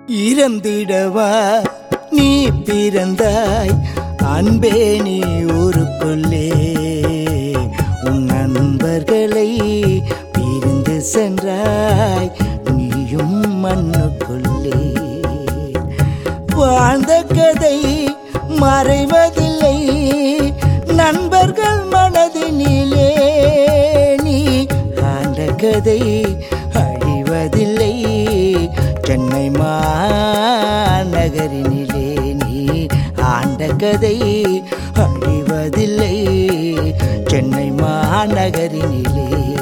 இறந்திடவா நீ பிறந்தாய் அன்பே நீ ஊருக்குள்ளே உன் நண்பர்களை பிரிந்து சென்றாய் நீயும் மண்ணுக்குள்ளே வாழ்ந்த கதை மறைவதில்லை நண்பர்கள் மனதினிலே நீ ஆண்ட கதை அழிவதில்லை சென்னை மாநகரினிலே நீ ஆண்ட கதை அழிவதில்லை சென்னை மாநகரினிலே